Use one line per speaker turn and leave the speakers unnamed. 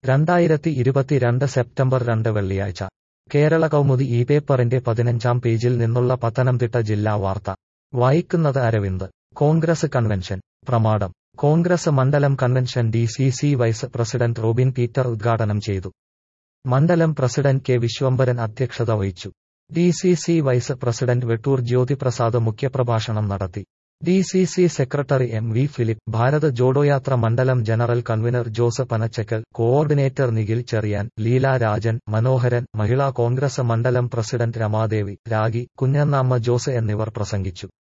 രണ്ടായിരത്തി ഇരുപത്തിരണ്ട് സെപ്റ്റംബർ രണ്ട് വെള്ളിയാഴ്ച കേരള കൗമുദി ഈ പേപ്പറിന്റെ പതിനഞ്ചാം പേജിൽ നിന്നുള്ള പത്തനംതിട്ട ജില്ലാ വാർത്ത വായിക്കുന്നത് അരവിന്ദ് കോൺഗ്രസ് കൺവെൻഷൻ പ്രമാടം കോൺഗ്രസ് മണ്ഡലം convention D C C vice president Robin Peter ഉദ്ഘാടനം ചെയ്തു മണ്ഡലം പ്രസിഡന്റ് കെ വിശ്വംഭരൻ അധ്യക്ഷത വഹിച്ചു D C C vice president Vettoor Jyothiprasad മുഖ്യപ്രഭാഷണം നടത്തി D C C secretary M V Philip Bharat Jodo Yatra മണ്ഡലം general convener Jose Panachakkal coordinator Nikhil Cherian Leela Rajan Manoharan Mahila Congress മണ്ഡലം പ്രസിഡന്റ് രമാദേവി രാഗി കുഞ്ഞന്നാമ്മ ജോസ് എന്നിവർ പ്രസംഗിച്ചു